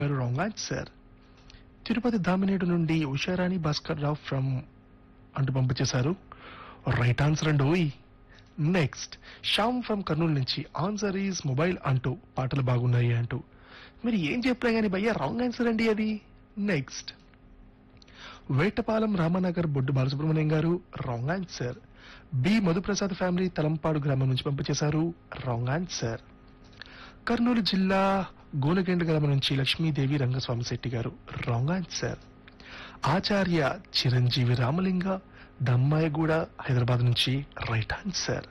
గారు wrong answer Tirupati Damineedu నుండి ఉషారాణి భాస్కర్ రావు from అంటూ పంపించేశారు రైట్ ఆన్సర్ అండి ఓయ్ నెక్స్ట్ శ్యామ్ ఫ్రమ్ కర్నూలు నుంచి ఆన్సర్ ఈజ్ మొబైల్ అంటూ పాటలు బాగున్నాయి అంటూ మీరు ఏం చెప్పలే కానీ భయ్యా రాంగ్ ఆన్సర్ అండి అది next Vetapalem Ramanagar Boddu Balasubrahmanyam garu wrong answer B Madhuprasad family Talampadu గ్రామం నుంచి పంపించేశారు రాంగ్ ఆన్సర్ కర్నూలు జిల్లా గోనగండ గ్రామం నుంచి లక్ష్మీదేవి రంగస్వామి శెట్టి గారు రాంగ్ ఆన్సర్ ఆచార్య చిరంజీవి రామలింగ దమ్మాయిగూడ హైదరాబాద్ నుంచి రైట్ ఆన్సర్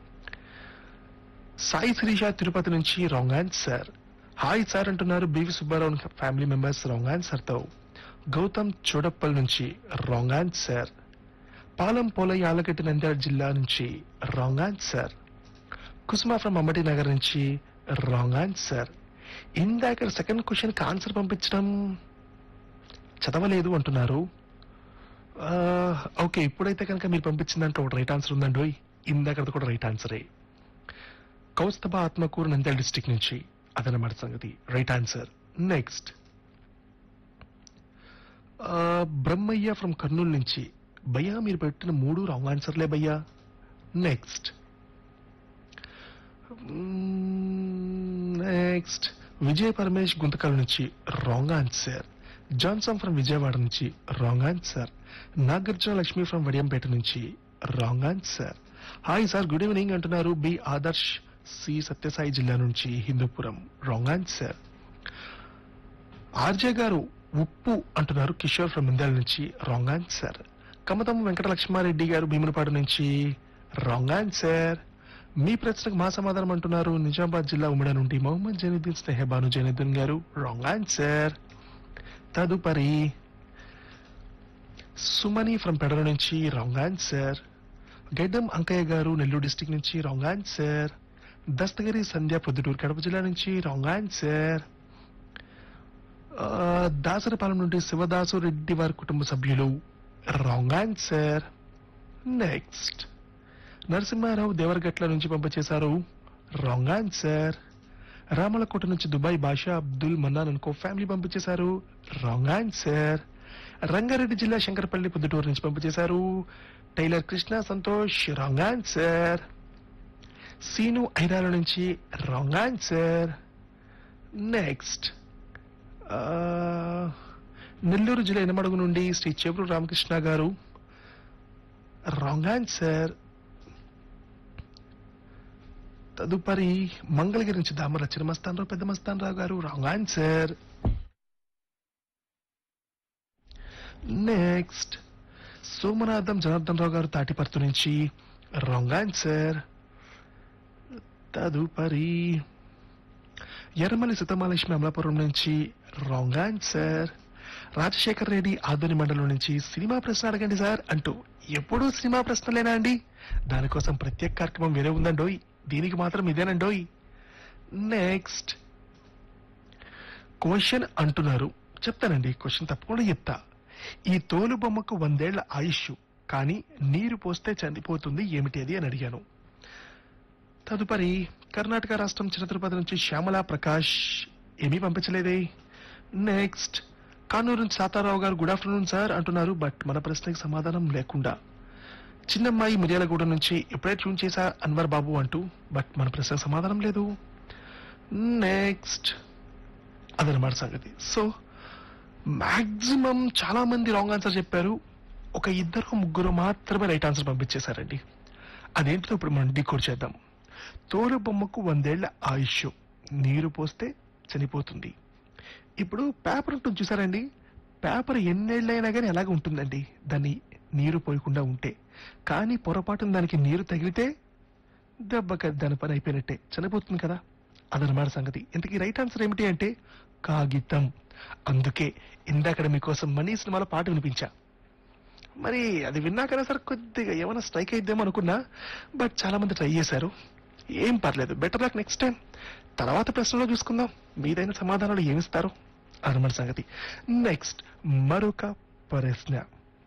సాయి శిరీష తిరుపతి నుంచి రాంగ్ ఆన్సర్ హాయ్ సార్ అంటున్నారు B V Subbarao family members wrong answer తో గౌతమ్ చోడప్పల్ నుంచి రాంగ్ ఆన్సర్ పాలం పోలయ్య ఆలగడ్డ నంద్యాల జిల్లా నుంచి wrong answer Kusuma from Ammati Nagar నుంచి రాంగ్ ఆన్సర్ ఇందాక సెకండ్ క్వశ్చన్ కి ఆన్సర్ పంపించడం చదవలేదు అంటున్నారు ఆ, ఓకే ఇప్పుడైతే కనుక మీరు పంపించిన దాంట్లో ఒక రైట్ ఆన్సర్ ఉందండి ఓయ్. ఇందాకది కూడా రైట్ ఆన్సరే కౌస్తభ ఆత్మకూరు నంద్యాల డిస్టిక్ నుంచి అదనమాట సంగతి right answer next Brahmaiah from Kurnool నుంచి భయ్యా మీరు పెట్టిన మూడు రాంగ్ ఆన్సర్లే భయ్యా నెక్స్ట్ నెక్స్ట్ విజయ్ పరమేష్ గుంతకల్ నుంచి wrong answer Johnson from Vijayawada నుంచి wrong answer Nagarjuna Lakshmi from Vadiyampeta నుంచి wrong answer hi sir good evening అంటున్నారు బి ఆదర్శ్ సి సత్యసాయి జిల్లా నుంచి హిందూపురం రాంగ్ ఆన్సర్ ఆర్జే గారు ఉప్పు అంటున్నారు కిషోర్ ఫ్రమ్ ఇందాల నుంచి రాంగ్ ఆన్సర్ కమతం వెంకట లక్ష్మారెడ్డి గారు భీమునిపాడు నుంచి రాంగ్ ఆన్సర్ మీ ప్రశ్నకు మా సమాధానం అంటున్నారు నిజామాబాద్ జిల్లా ఉమ్మడి నుండి మొహమ్మద్ జైనుద్దీన్ స్నేహబాను జైనుద్దీన్ గారు రాంగ్ ఆన్సర్ తదుపరి సుమని ఫ్రమ్ పెడల నుంచి wrong answer Gaddam Ankaiah garu Nellore district నుంచి రాంగ్ ఆన్సర్ దస్తగిరి సంధ్య ప్రొద్దుటూరు కడప జిల్లా నుంచి రాంగ్ ఆన్సర్ ఆ, దాసరపాలెం నుండి శివదాసు రెడ్డి వారి కుటుంబ సభ్యులు wrong answer next Narasimharao Devaragatla నుంచి పంపించేశారు రాంగ్ ఆన్సర్ రామలకోట నుంచి దుబాయ్ బాషా అబ్దుల్ మన్నాన్ అనుకో ఫ్యామిలీ పంపించేశారు రాంగ్ ఆన్సర్ రంగారెడ్డి జిల్లా శంకరపల్లి పొద్దుటూరు నుంచి పంపించేశారు tailor Krishna Santosh wrong answer Seenu Airala నుంచి రాంగ్ ఆన్సర్ నెక్స్ట్ ఆ, నెల్లూరు జిల్లా ఎనమడుగు నుండి శ్రీ చేపూరు రామకృష్ణ గారు రాంగ్ ఆన్సర్ తదుపరి మంగళగిరి నుంచి దామర చిన్న మస్తానరావు పెద్ద Mastanarao garu wrong answer next Somanatham Janardhan Rao garu Tatiparthi నుంచి రాంగ్ ఆన్సర్ తదుపరి ఎర్రమల్లి సీతమాలక్ష్మి అమలాపురం నుంచి రాంగ్ ఆన్సర్ రాజశేఖర్ రెడ్డి ఆధుని మండలం నుంచి సినిమా ప్రశ్న అడగండి సార్ అంటూ ఎప్పుడూ సినిమా ప్రశ్నలేనా అండి దానికోసం ప్రత్యేక కార్యక్రమం వేరే ఉందండోయ్ దీనికి మాత్రం ఇదేనండోయ్ నెక్స్ట్ క్వశ్చన్ అంటున్నారు చెప్తానండి క్వశ్చన్ తప్పకుండా చెప్తా ఈ తోలు బొమ్మకు వందేళ్ల ఆయుష్ కానీ నీరు పోస్తే చనిపోతుంది ఏమిటి అది అని అడిగాను తదుపరి కర్ణాటక రాష్ట్రం చిరతిరుపతి నుంచి శ్యామలా ప్రకాష్ ఏమీ పంపించలేదే నెక్స్ట్ కానూరు నుంచి Satarao garu good afternoon sir అంటున్నారు బట్ మన ప్రశ్నకి సమాధానం లేకుండా చిన్నమ్మాయి మిర్యాలగూడ నుంచి ఎప్పుడే ట్యూన్ చేశా అన్వర్ బాబు అంటూ బట్ మన ప్రశ్నకు సమాధానం లేదు నెక్స్ట్ అదనమాట సంగతి సో మాక్సిమం చాలా మంది రాంగ్ ఆన్సర్ చెప్పారు ఒక ఇద్దరు ముగ్గురు మాత్రమే రైట్ ఆన్సర్ పంపించేశారండి అదేంటో ఇప్పుడు మనం డీకోడ్ చేద్దాం తోలు బొమ్మకు వందేళ్ల ఆయుష్ నీరు పోస్తే చనిపోతుంది ఇప్పుడు పేపర్ ఉంటుంది చూసారండి పేపర్ ఎన్నేళ్ళైనా కానీ అలాగే ఉంటుందండి దాన్ని నీరు పోయకుండా ఉంటే కానీ పొరపాటున దానికి నీరు తగిలితే దెబ్బక దాని పని అయిపోయినట్టే చనిపోతుంది కదా అదనమాట సంగతి ఇంతకీ రైట్ ఆన్సర్ ఏమిటి అంటే కాగితం అందుకే ఇందాకడ మీకోసం మనీ సినిమాలో పాట వినిపించా మరి అది విన్నాకనే సరే కొద్దిగా ఏమైనా స్ట్రైక్ అయిద్దేమో అనుకున్నా బట్ చాలా మంది ట్రై చేశారు ఏం పర్లేదు బెటర్ లక్ నెక్స్ట్ టైం తర్వాత ప్రశ్నలో చూసుకుందాం మీదైన సమాధానాలు ఏమిస్తారు అనమాట సంగతి నెక్స్ట్ మరొక ప్రశ్న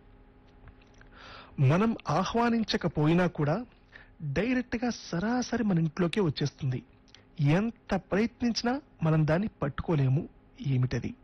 మనం ఆహ్వానించకపోయినా కూడా డైరెక్ట్ గా సరాసరి మన ఇంట్లోకే వచ్చేస్తుంది ఎంత ప్రయత్నించినా మనం దాన్ని పట్టుకోలేము ఏమిటది